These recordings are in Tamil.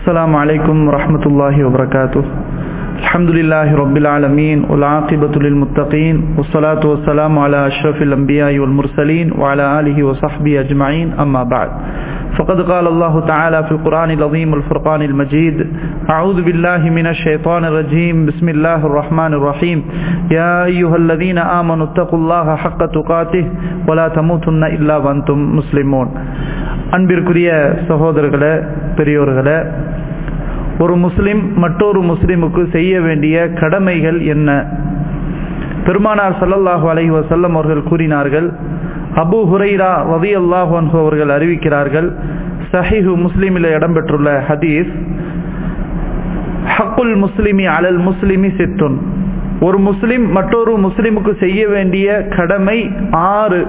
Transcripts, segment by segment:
السلام عليكم ورحمة الله وبركاته الحمد لله رب العالمين والعاقبة للمتقين والصلاة والسلام على أشرف الأنبياء والمرسلين وعلى آله وصحبه أجمعين أما بعد فقد قال الله تعالى في القرآن العظيم والفرقان المجيد أعوذ بالله من الشيطان الرجيم بسم الله الرحمن الرحيم يا أيها الذين آمنوا اتقوا الله حق تقاته ولا تموتن إلا وأنتم مسلمون அன்பிற்குரிய சகோதரர்களே பெரியோர்களே ஒரு முஸ்லிம் மற்றொரு முஸ்லிமுக்கு செய்ய வேண்டிய கடமைகள் என்ன பெருமானார் சல்லல்லாஹு அலைஹி வசல்லம் அவர்கள் கூறினார்கள் அபு ஹுரைரா ரதி அல்லாஹு அவர்கள் அறிவிக்கிறார்கள் சஹிஹு முஸ்லிமில் இடம்பெற்றுள்ள ஹதீஸ் ஹக்குல் முஸ்லிமி அலல் முஸ்லிமி சித்துன் ஒரு முஸ்லிம் மற்றொரு முஸ்லிமுக்கு செய்ய வேண்டிய கடமை ஆறு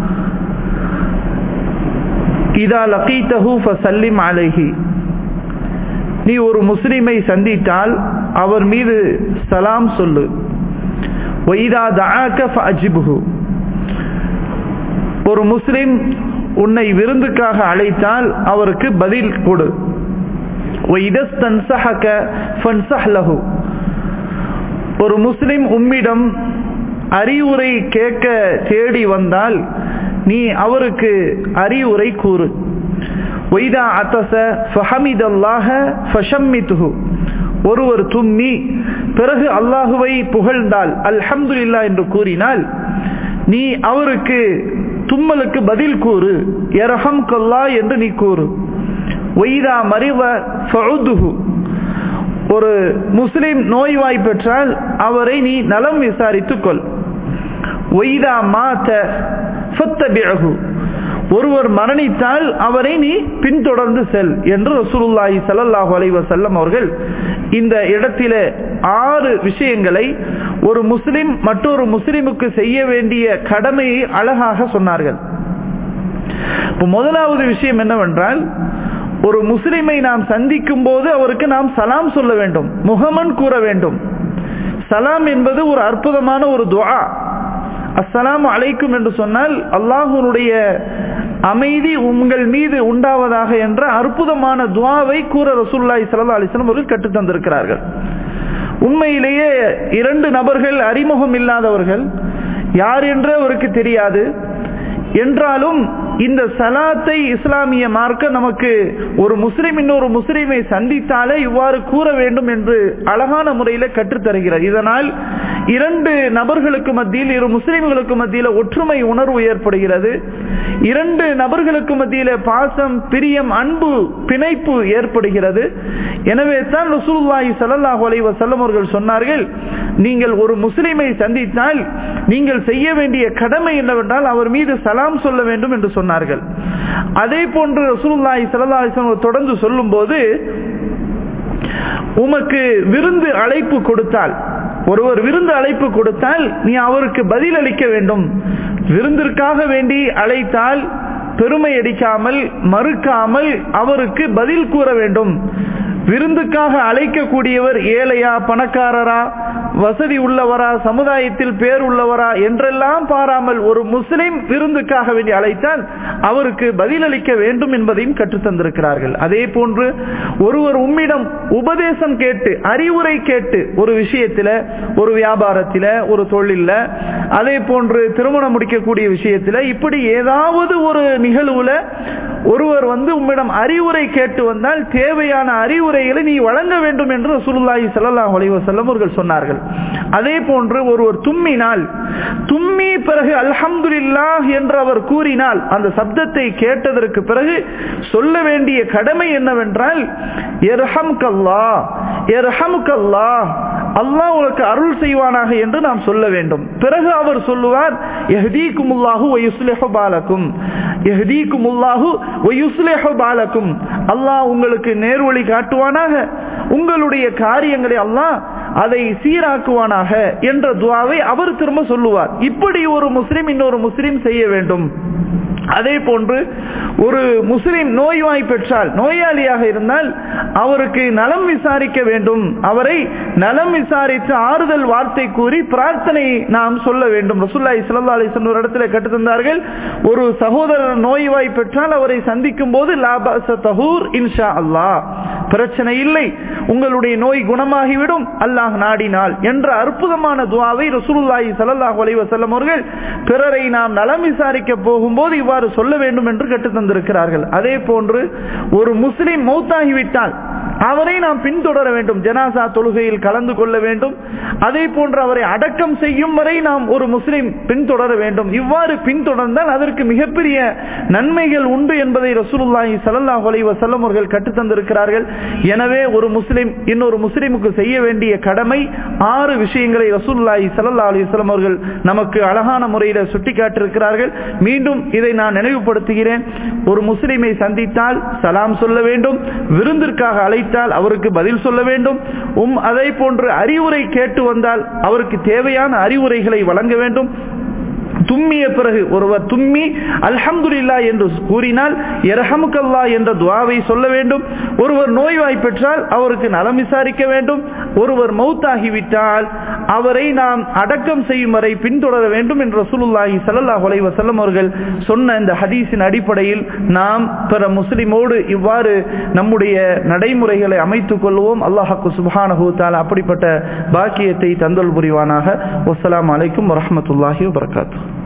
இதா லகீத்தஹு ஃபசல்லிம் அலைஹி நீ ஒரு முஸ்லிமை சந்தித்தால் அவர் மீது சலாம் சொல்லு ஒய்தா தஆக ஃபஅஜிபுஹு ஒரு முஸ்லிம் உன்னை விருந்துக்காக அழைத்தால் அவருக்கு பதில் கொடு ஒய்தஸ்தன்சஹக ஃபன்சஹ் லஹு ஒரு முஸ்லிம் உம்மிடம் அறிவுரை கேட்க தேடி வந்தால் நீ அவருக்கு அறிவுரை கூறு ஒய்தா அத்தச ஃபஹமிதல்லாஹ ஃபஷம்மித்துஹு ஒருவர் தும்மி பிறகு அல்லாஹுவை புகழ்ந்தால் அல்ஹம்துலில்லா என்று கூறினால் நீ அவருக்கு தும்மலுக்கு பதில் கூறு எரஹம் கொல்லா என்று நீ கூறு ஒய்தா மறிவ ஃபஉதுஹு ஒரு முஸ்லிம் நோய்வாய் பெற்றால் அவரை நீ நலம் விசாரித்துக் கொள் ஒய்தா மாத்த ஃபத்தபிஅஹு ஒருவர் மரணித்தால் அவரை நீ பின்தொடர்ந்து செல் என்று ரசூலுல்லாஹி ஸல்லல்லாஹு அலைஹி வஸல்லம் அவர்கள் இந்த இடத்திலே ஆறு விஷயங்களை ஒரு முஸ்லிம் மற்றொரு முஸ்லிமுக்கு செய்ய வேண்டிய கடமையை அழகாக சொன்னார்கள் இப்போ முதலாவது விஷயம் என்னவென்றால் ஒரு முஸ்லிமை நாம் சந்திக்கும் போது அவருக்கு நாம் சலாம் சொல்ல வேண்டும் முகமன் கூற வேண்டும் சலாம் என்பது ஒரு அற்புதமான ஒரு துவா அஸ்ஸலாம் அலைக்கும் என்று சொன்னால் அல்லாஹுனுடைய அமைதி உங்கள் மீது உண்டாவதாக என்ற அற்புதமான துவாவை கூற ரசூல்லாய் சல்லா அலிஸ்லாம் அவர்கள் கற்றுத் தந்திருக்கிறார்கள் உண்மையிலேயே இரண்டு நபர்கள் அறிமுகம் இல்லாதவர்கள் யார் என்று அவருக்கு தெரியாது என்றாலும் இந்த சலாத்தை இஸ்லாமிய மார்க்க நமக்கு ஒரு முஸ்லிம் இன்னொரு முஸ்லிமை சந்தித்தாலே இவ்வாறு கூற வேண்டும் என்று அழகான முறையில் கற்றுத்தருகிறது இதனால் இரண்டு நபர்களுக்கு மத்தியில் இரு முஸ்லிம்களுக்கு மத்தியில் ஒற்றுமை உணர்வு ஏற்படுகிறது இரண்டு நபர்களுக்கு மத்தியில் பாசம் பிரியம் அன்பு பிணைப்பு ஏற்படுகிறது எனவே தான் ரசூல்லாஹி சல்லாஹூ அலை வசல்லம் அவர்கள் சொன்னார்கள் நீங்கள் ஒரு முஸ்லிமை சந்தித்தால் நீங்கள் செய்ய வேண்டிய கடமை என்னவென்றால் அவர் மீது சலாம் சொல்ல வேண்டும் என்று சொன்னார்கள் அதே போன்று ரசூலுல்லாஹி ஸல்லல்லாஹு அலைஹி வஸல்லம் தொடர்ந்து சொல்லும்போது உமக்கு விருந்து அழைப்பு கொடுத்தால் ஒருவர் விருந்து அழைப்பு கொடுத்தால் நீ அவருக்கு பதில் அளிக்க வேண்டும் விருந்திற்காக வேண்டி அழைத்தால் பெருமை அடிக்காமல் மறுக்காமல் அவருக்கு பதில் கூற வேண்டும் விருந்துக்காக அழைக்கக்கூடியவர் ஏழையா பணக்காரரா வசதி உள்ளவரா சமுதாயத்தில் பேர் உள்ளவரா என்றெல்லாம் பாராமல் ஒரு முஸ்லிம் விருந்துக்காக வேண்டி அழைத்தால் அவருக்கு பதிலளிக்க வேண்டும் என்பதையும் கற்றுத்தந்திருக்கிறார்கள் அதே போன்று ஒருவர் உம்மிடம் உபதேசம் கேட்டு அறிவுரை கேட்டு ஒரு விஷயத்தில ஒரு வியாபாரத்தில ஒரு தொழில அதே போன்று திருமணம் முடிக்கக்கூடிய விஷயத்தில இப்படி ஏதாவது ஒரு நிகழ்வுல ஒருவர் வந்து உம்மிடம் அறிவுரை கேட்டு வந்தால் தேவையான அறிவுரைகளை நீ வழங்க வேண்டும் என்று ரசூலுல்லாஹி ஸல்லல்லாஹு அலைஹி வஸல்லம் அவர்கள் சொன்னார்கள் அதே போன்று ஒருவர் தும்மினால் தும்மி பிறகு அல்ஹம்துலில்லாஹ் என்று அவர் கூறினால் அந்த சப்தத்தை கேட்டதற்கு பிறகு சொல்ல வேண்டிய கடமை என்னவென்றால் எர்ஹம் கல்லா எர்ஹம் கல்லா அல்லாஹ் உனக்கு அருள் செய்வானாக என்று நாம் சொல்ல வேண்டும் பிறகு அவர் சொல்லுவார் எஹ்தீக்குமுல்லாஹு வயுஸ்லிஹு பாலக்கும் எஹ்தீக்குமுல்லாஹு வயுஸ்லிஹு பாலக்கும் அல்லாஹ் உங்களுக்கு நேர்வழி காட்டுவானாக உங்களுடைய காரியங்களை அல்லாஹ் அதை சீராக்குவானாக என்ற துவாவை அவர் திரும்ப சொல்லுவார் இப்படி ஒரு முஸ்லிம் இன்னொரு முஸ்லிம் செய்ய வேண்டும் அதே போன்று ஒரு முஸ்லிம் நோய்வாய் பெற்றால் நோயாளியாக இருந்தால் அவருக்கு நலம் விசாரிக்க வேண்டும் அவரை நலம் விசாரித்து ஆறுதல் வார்த்தை கூறி பிரார்த்தனை நாம் சொல்ல வேண்டும் ரசூல்லாய் சல்லா அலிஸ்லாம் ஒரு இடத்துல கட்டுத்தந்தார்கள் ஒரு சகோதரர் நோய்வாய் பெற்றால் அவரை சந்திக்கும் போது லாபாச தஹூர் இன்ஷா அல்லாஹ் பிரச்சனை இல்லை உங்களுடைய நோய் குணமாகிவிடும் அல்லாஹ் நாடினால் என்ற அற்புதமான துவாவை ரசூலுல்லாஹி ஸல்லல்லாஹு அலைஹி வஸல்லம் அவர்கள் பிறரை நாம் நலம் விசாரிக்க போகும்போது இவ்வாறு சொல்ல வேண்டும் என்று கற்றுத் தந்திருக்கிறார்கள் அதே போன்று ஒரு முஸ்லிம் மௌத்தாகிவிட்டால் அவரை நாம் பின்தொடர வேண்டும் ஜனாசா தொழுகையில் கலந்து கொள்ள வேண்டும் அதே போன்று அவரை அடக்கம் செய்யும் வரை நாம் ஒரு முஸ்லிம் பின்தொடர வேண்டும் இவ்வாறு பின்தொடர்ந்தால் அதற்கு மிகப்பெரிய நன்மைகள் உண்டு என்பதை ரசூலுல்லாஹி ஸல்லல்லாஹு அலைஹி வஸல்லம் அவர்கள் கற்றுத் தந்திருக்கிறார்கள் எனவே ஒரு முஸ்லிம் இன்னொரு முஸ்லிமுக்கு செய்ய வேண்டிய கடமை ஆறு விஷயங்களை ரசூலுல்லாஹி ஸல்லல்லாஹு அலைஹி வஸல்லம் அவர்கள் நமக்கு அழகான முறையில் சுட்டிக்காட்டியிருக்கிறார்கள் மீண்டும் இதை நான் நினைவுபடுத்துகிறேன் ஒரு முஸ்லிமை சந்தித்தால் சலாம் சொல்ல வேண்டும் விருந்திற்காக அழைத்தால் அவருக்கு பதில் சொல்ல வேண்டும் உம் அதை போன்று அறிவுரை கேட்டு வந்தால் அவருக்கு தேவையான அறிவுரைகளை வழங்க வேண்டும் தும்மிய பிறகு ஒருவர் தும்மி அல்ஹம்துலில்லா என்று கூறினால் இரஹமுக்கல்லா என்ற துவாவை சொல்ல வேண்டும் ஒருவர் நோய்வாய் பெற்றால் அவருக்கு நலம் விசாரிக்க வேண்டும் ஒருவர் மௌத்தாகிவிட்டால் அவரை நாம் அடக்கம் செய்யும் வரை பின்தொடர வேண்டும் என்று ரசூலுல்லாஹி ஸல்லல்லாஹு அலைஹி வஸல்லம் அவர்கள் சொன்ன இந்த ஹதீஸின் அடிப்படையில் நாம் பிற முஸ்லிமோடு இவ்வாறு நம்முடைய நடைமுறைகளை அமைத்துக் கொள்வோம் அல்லாஹாக்கு சுப்ஹானஹு தஆலா அப்படிப்பட்ட பாக்கியத்தை தந்தல் புரிவானாக வஸ்ஸலாமு அலைக்கும் வரஹ்மத்துல்லாஹி வபரகாத்துஹு